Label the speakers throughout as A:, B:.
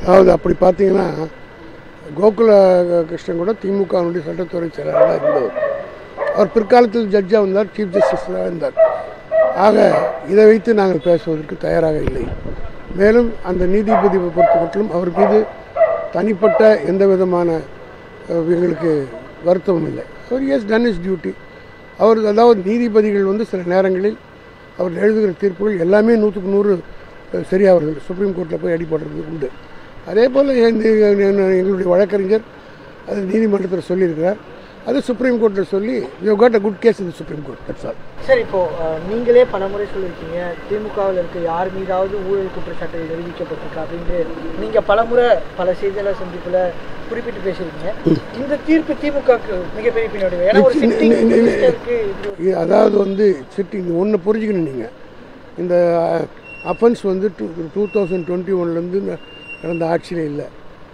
A: அதாவது அப்படி பார்த்தீங்கன்னா கோகுல கிருஷ்ணன் கூட திமுகவினுடைய சட்டத்துறை செயலாளராக இருந்தவர் அவர் பிற்காலத்தில் ஜட்ஜாக வந்தார் சீஃப் ஜஸ்டிஸாக இருந்தார் ஆக இதை வைத்து நாங்கள் பேசுவதற்கு தயாராக இல்லை மேலும் அந்த நீதிபதி பொறுத்த மட்டும் அவர் மீது தனிப்பட்ட எந்த விதமான அஹ், எங்களுக்கு வருத்தமும் இல்லை அவர் எஸ் டன் இஸ் டியூட்டி அவர் அதாவது நீதிபதிகள் வந்து சில நேரங்களில் அவர் எழுதுகிற தீர்ப்புகள் எல்லாமே நூற்றுக்கு நூறு அஹ், சரியாக வருது சுப்ரீம் கோர்ட்டில் போய் அடிபடுறது உண்டு அதே போல் எங்களுடைய வழக்கறிஞர் அது நீதிமன்றத்தில் சொல்லியிருக்கிறார் அது சுப்ரீம் கோர்ட்டில் சொல்லி you got a good case இந்த Supreme Court that's all
B: sir இப்போ அஹ், நீங்களே பலமுறை சொல்லியிருக்கீங்க திமுகவில் இருக்க யார் மீதாவது ஊழல் குற்றச்சாட்டுகள் நிரூபிக்கப்பட்டிருக்கு அப்படின்ட்டு நீங்க பலமுறை பல செய்தியாளர் சந்திப்புல குறிப்பிட்டு பேசியிருக்கீங்க இந்த தீர்ப்பு திமுகவுக்கு மிகப்பெரிய பின்னடைவு ஏன்னா ஒரு
A: இந்த-
B: sitting
A: இந்த- இந்த-
B: minister-க்கு இப்படி
A: இது அதாவது வந்து சிட்டி இந்த ஒன்று புரிஞ்சுக்கணும் நீங்கள் இந்த அஃபென்ஸ் வந்து டூ டூ தௌசண்ட் டுவெண்ட்டி ஒன்லேருந்து நடந்த ஆட்சியில் இல்லை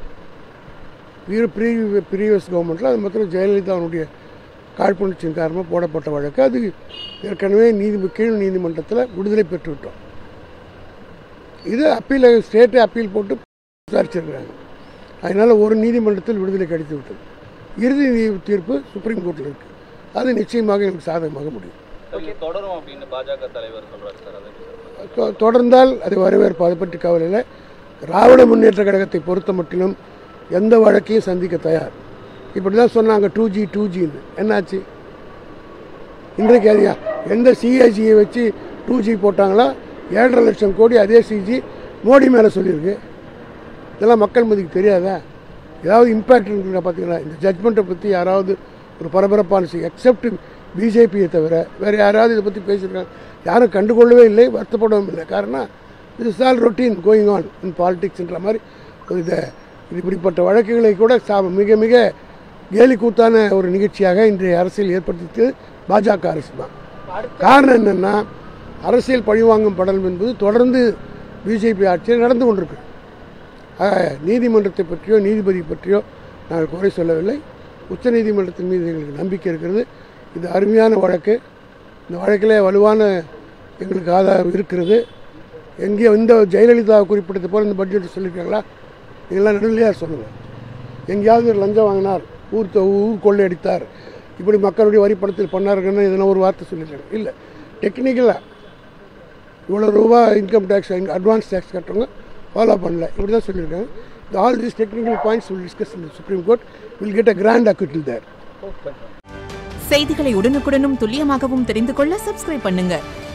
A: ப்ரீ ப்ரீவியஸ் கவர்மெண்ட்டில் அது மாத்திரம் ஜெயலலிதாவுடைய காழ்ப்புணர்ச்சியின் காரணமாக போடப்பட்ட வழக்கு அது ஏற்கனவே நீதி கீழ் நீதிமன்றத்தில் விடுதலை பெற்றுவிட்டோம் இது அப்பீல் ஸ்டேட்டே அப்பீல் போட்டு விசாரிச்சிருக்கிறாங்க அதனால் ஒரு நீதிமன்றத்தில் விடுதலை கிடைத்து விட்டது இறுதி நீதி தீர்ப்பு சுப்ரீம் கோர்ட்டில் இருக்குது அது நிச்சயமாக எனக்கு சாதகமாக முடியும்
C: இது தொடரும் அப்படின்னு பாஜக தலைவர் சொல்றாரு சார் அதை எப்படி சார்
A: தொ- தொடர்ந்தால் அதை வரவேற்பு அதை பற்றி கவலை இல்லை திராவிட முன்னேற்ற கழகத்தை பொறுத்த மட்டிலும் எந்த வழக்கையும் சந்திக்க தயார் இப்படி தான் சொன்னாங்க டூ ஜி டூ ஜின்னு என்னாச்சு இன்றைக்கு அது யா- எந்த சிஐஜியை வச்சு டூ ஜி போட்டாங்களோ ஏழரை லட்சம் கோடி அதே சிஜி மோடி மேலே சொல்லியிருக்கு இதெல்லாம் மக்கள் மதிக்கு தெரியாதா ஏதாவது இம்பேக்ட் இருக்குங்க பார்த்தீங்களா இந்த ஜட்மெண்ட்டை பற்றி யாராவது ஒரு பரபரப்பான செய்ய எக்ஸப்ட் பிஜேபியை தவிர வேறு யாராவது இதை பற்றி பேசியிருக்காங்க யாரும் கண்டுகொள்ளவே இல்லை வருத்தப்படவும் இல்லை காரணம் இது all routine going on in பாலிடிக்ஸ்ன்ற மாதிரி ஒரு இதை இது இப்படிப்பட்ட வழக்குகளை கூட சா மிக மிக கேலி கூத்தான ஒரு நிகழ்ச்சியாக இன்றைய அரசியல் ஏற்படுத்தியது பாஜக அரசு தான் காரணம் என்னென்னா அரசியல் பழிவாங்கும் படலம் என்பது தொடர்ந்து பிஜேபி ஆட்சியில் நடந்து கொண்டிருக்கு ஆக, நீதிமன்றத்தை பற்றியோ நீதிபதி பற்றியோ நாங்கள் குறை சொல்லவில்லை உச்ச நீதிமன்றத்தின் மீது எங்களுக்கு நம்பிக்கை இருக்கிறது இது அருமையான வழக்கு இந்த வழக்கில் வலுவான எங்களுக்கு ஆதாரம் இருக்கிறது எங்கேயோ இந்த ஜெயலலிதா குறிப்பிட்டது போல் இந்த பட்ஜெட் சொல்லியிருக்காங்களா இதெல்லாம் நடுநிலையாக சொல்லுங்கள் எங்கேயாவது ஒரு லஞ்சம் வாங்கினார் ஊர் தொ- ஊர் கொள்ளையடித்தார் இப்படி மக்களுடைய வரிப்படத்தில் பண்ணாருங்கன்னு எதனா ஒரு வார்த்தை சொல்லியிருக்காங்க இல்லை டெக்னிக்கலாக இவ்வளோ ரூபா இன்கம் டேக்ஸ் அட்வான்ஸ் டேக்ஸ் கட்டுறவங்க ஃபாலோ பண்ணல இப்படி தான் சொல்லியிருக்காங்க all these technical points will discuss in Supreme Court will get a grand acquittal there
D: செய்திகளை உடனுக்குடனும் துல்லியமாகவும் தெரிந்து கொள்ள சப்ஸ்கிரைப் பண்ணுங்க